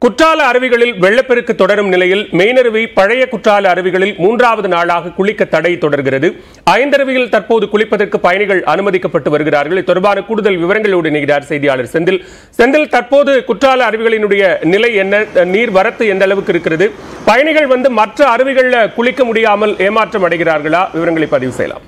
குற்றால அருவிகளில் வெள்ளப்பெருக்கு தொடரும் நிலையில் மெயினருவி பழைய குற்றால அருவிகளில் மூன்றாவது நாளாக குளிக்க தடை தொடர்கிறது ஐந்தருவியில் தற்போது குளிப்பதற்கு பயணிகள் அனுமதிக்கப்பட்டு வருகிறார்கள் இது தொடர்பான கூடுதல் விவரங்களோடு இணைகிறார் செய்தியாளர் செந்தில் செந்தில் தற்போது குற்றால அருவிகளினுடைய நிலை என்ன நீர் வரத்து எந்த அளவுக்கு இருக்கிறது பயணிகள் வந்து மற்ற அருவிகளில் குளிக்க முடியாமல் ஏமாற்றம் அடைகிறார்களா விவரங்களை பதிவு செய்யலாம்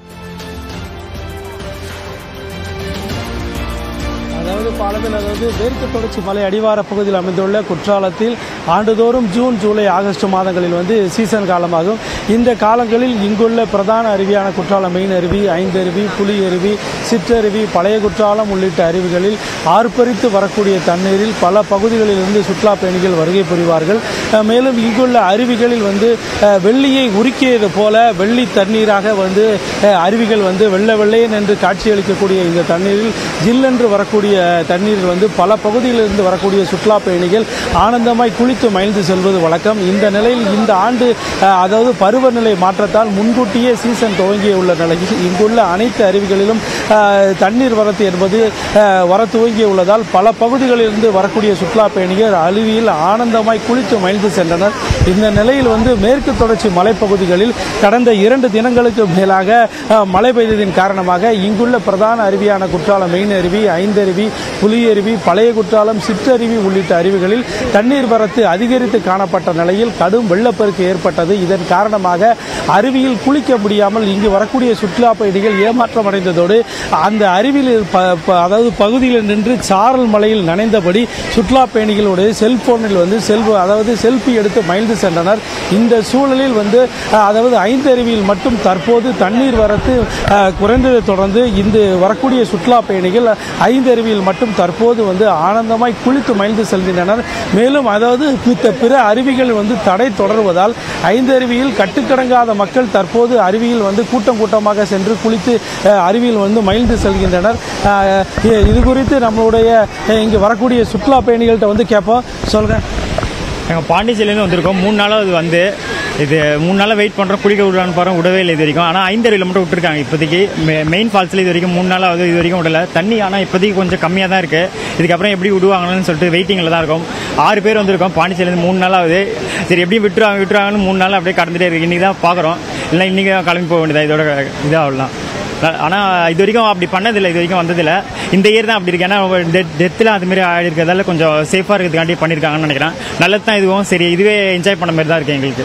அதாவது பாலத்தில் அதாவது மேற்கு தொடர்ச்சி மலை அடிவார பகுதியில் அமைந்துள்ள குற்றாலத்தில் ஆண்டுதோறும் ஜூன் ஜூலை ஆகஸ்ட் மாதங்களில் வந்து சீசன் காலமாகும் இந்த காலங்களில் இங்குள்ள பிரதான அருவியான குற்றாலம் மெயின் அருவி ஐந்தருவி புலி அருவி சிற்றருவி பழைய குற்றாலம் உள்ளிட்ட அருவிகளில் ஆர்ப்பரித்து வரக்கூடிய தண்ணீரில் பல பகுதிகளிலிருந்து சுற்றுலா பயணிகள் வருகை புரிவார்கள் அஹ் மேலும் இங்குள்ள அருவிகளில் வந்து அஹ், வெள்ளியை உருக்கியது போல வெள்ளி தண்ணீராக வந்து அஹ், அருவிகள் வந்து வெள்ளை வெள்ளையன் என்று காட்சியளிக்கக்கூடிய இந்த தண்ணீரில் ஜில்லென்று வரக்கூடிய தண்ணீரில் வந்து பல பகுதிகளிலிருந்து வரக்கூடிய சுற்றுலா பயணிகள் ஆனந்தமாய் குளித்து மகிழ்ந்து செல்வது வழக்கம் இந்த நிலையில் இந்த ஆண்டு அஹ், அதாவது பருவநிலை மாற்றத்தால் முன்கூட்டியே சீசன் துவங்கிய உள்ள நிலையில் இங்குள்ள அனைத்து அருவிகளிலும் அஹ், தண்ணீர் வரத்து என்பது அஹ், வர துவங்கிய உள்ளதால் பல பகுதிகளிலிருந்து வரக்கூடிய சுற்றுலா பயணிகள் அருவியில் ஆனந்தமாய் குளித்து மகிழ்ந்து சென்றனர் இந்த நிலையில் வந்து மேற்கு தொடர்ச்சி மலைப்பகுதிகளில் கடந்த இரண்டு தினங்களுக்கு மேலாக அஹ், மழை பெய்ததின் காரணமாக இங்குள்ள பிரதான அருவியான குற்றாலம் மெயின் அருவி ஐந்தருவி புலியருவி பழைய குற்றாலம் சிற்றருவி உள்ளிட்ட அருவிகளில் தண்ணீர் வரத்து அதிகரித்து காணப்பட்ட நிலையில் கடும் வெள்ளப்பெருக்கு ஏற்பட்டது இதன் காரணமாக அருவியில் குளிக்க முடியாமல் இங்கு வரக்கூடிய சுற்றுலா பயணிகள் ஏமாற்றம் அடைந்ததோடு அந்த அருவியில் ப- ப- அதாவது பகுதியில் நின்று சாரல் மலையில் நனைந்தபடி சுற்றுலா பயணிகளுடைய செல்போனில் வந்து செல்வ அதாவது செல்ஃபி எடுத்து மகிழ்ந்து சென்றனர் இந்த சூழலில் வந்து அஹ், அதாவது ஐந்து அருவியில் மட்டும் தற்போது தண்ணீர் வரத்து அஹ், குறைந்ததை தொடர்ந்து இந்த வரக்கூடிய சுற்றுலா பயணிகள் ஐந்து அருவியில் மட்டும் தற்போது வந்து ஆனந்தமாய் குளித்து மகிழ்ந்து செல்கின்றனர் மேலும் அதாவது மித்த பிற அருவிகள் வந்து தடை தொடர்வதால் ஐந்து அருவியில் கட்டுக்கடங்காத மக்கள் தற்போது அருவியில் வந்து கூட்டம் கூட்டமாக சென்று குளித்து அஹ், அருவியில் வந்து மகிழ்ந்து செல்கின்றனர் அஹ், இ- இது குறித்து நம்மளுடைய அஹ், இங்கு வரக்கூடிய சுற்றுலா பயணிகள்கிட்ட வந்து கேட்போம் சொல்றேன் நாங்கள் பாண்டிச்சேரியிலேருந்து வந்திருக்கோம் மூணு நாளாக அது வந்து இது மூணு நாளாக வெயிட் பண்ணுறோம் குளிக்க விடலான்னு பாருங்க விடவே இல்லை இது வரைக்கும் ஆனால் ஐந்தருவியில் மட்டும் விட்டுருக்காங்க இப்போதைக்கு மெ- மெயின் ஃபால்ஸில் இது வரைக்கும் மூணு நாளாக வந்து இது வரைக்கும் விடல தண்ணி ஆனால் இப்போதைக்கு கொஞ்சம் கம்மியாக தான் இருக்குது இதுக்கப்புறம் எப்படி விடுவாங்கன்னு சொல்லிட்டு வெயிட்டிங்கில் தான் இருக்கும் ஆறு பேர் வந்திருக்கோம் பாண்டிச்சேரியிலேருந்து மூணு நாளாகுது சரி எப்படியும் விட்டுருவாங்க விட்டுருவாங்கன்னு மூணு நாள் அப்படியே கடந்துட்டே இருக்கு இன்றைக்கி தான் பார்க்குறோம் இல்லை இன்றைக்கி கிளம்பி போக வேண்டியதா இதோட இதாகலாம் ஆனால் இது வரைக்கும் அப்படி பண்ணதில்லை இது வரைக்கும் வந்ததில்லை இந்த இயர் தான் அப்படி இருக்கு ஏன்னா டெத்தில் அது மாதிரி ஆயிருக்கிறதால கொஞ்சம் சேஃபாக இருக்கிறதுக்காண்டி பண்ணியிருக்காங்கன்னு நினைக்கிறேன் நல்லது தான் இதுவும் சரி இதுவே என்ஜாய் பண்ண மாதிரி தான் இருக்கு எங்களுக்கு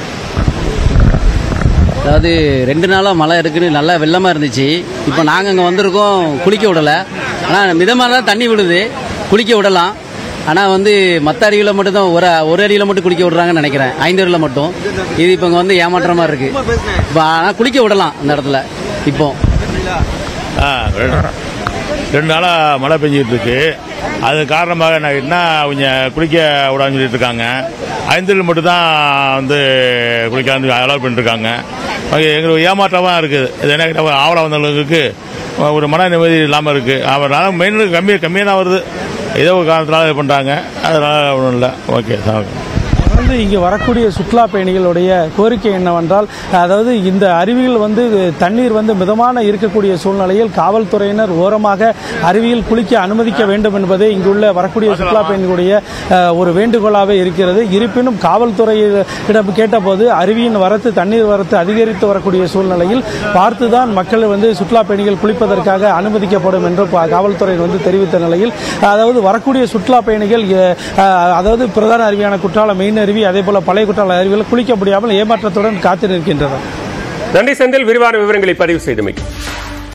அதாவது ரெண்டு நாளாக மழை இருக்குன்னு நல்லா வெள்ளமாக இருந்துச்சு இப்போ நாங்கள் அங்கே வந்திருக்கோம் குளிக்க விடலை ஆனால் மிதமாக தான் தண்ணி விடுது குளிக்க விடலாம் ஆனால் வந்து மற்ற அருவியில் மட்டும் தான் ஒரு ஒரு அருவியில் மட்டும் குளிக்க விடுறாங்கன்னு நினைக்கிறேன் ஐந்து அருவியில் மட்டும் இது இப்போ இங்கே வந்து ஏமாற்றமாக இருக்கு இப்போ ஆனால் குளிக்க விடலாம் இந்த இடத்துல இப்போ ஆ ரெண்டு ரெண்டு நாளாக மழை பெஞ்சிட்டு இருக்கு அது காரணமாக என்ன ஆகிட்டுனா அவங்க குளிக்க விடான்னு சொல்லிட்டு இருக்காங்க ஐந்தில் மட்டும் தான் வந்து குளிக்காந்து அலோவ் பண்ணிருக்காங்க அது எங்களுக்கு ஏமாற்றமாக இருக்குது இது என்ன கேட்டா ஆவலம் வந்தவங்களுக்கு ஒரு மன நிம்மதி இல்லாமல் இருக்குது அதனால மெயின் கம்மி கம்மியாக தான் வருது ஏதோ ஒரு காரணத்தினால இது பண்ணுறாங்க அதனால ஒன்றும் இல்லை ஓகே சார் தொடர்ந்து இங்கு வரக்கூடிய சுற்றுலா பயணிகளுடைய கோரிக்கை என்னவென்றால் அதாவது இந்த அருவியில் வந்து தண்ணீர் வந்து மிதமான இருக்கக்கூடிய சூழ்நிலையில் காவல்துறையினர் ஓரமாக அருவியில் குளிக்க அனுமதிக்க வேண்டும் என்பதே இங்குள்ள வரக்கூடிய சுற்றுலா பயணிகளுடைய அஹ், ஒரு வேண்டுகோளாகவே இருக்கிறது இருப்பினும் காவல்துறையிடம் கேட்டபோது அருவியின் வரத்து தண்ணீர் வரத்து அதிகரித்து வரக்கூடிய சூழ்நிலையில் பார்த்துதான் மக்கள் வந்து சுற்றுலா பயணிகள் குளிப்பதற்காக அனுமதிக்கப்படும் என்று பா- காவல்துறை வந்து தெரிவித்த நிலையில் அதாவது வரக்கூடிய சுற்றுலா பயணிகள் அஹ், அஹ், அதாவது பிரதான அருவியான குற்றாலம் மெயின் அருவி அதே போல பழைய குற்றால அருவியில் குளிக்க முடியாமல் ஏமாற்றத்துடன் காத்து நிற்கின்றனர் நன்றி செந்தில் விரிவான விவரங்களை பதிவு செய்தமைக்கு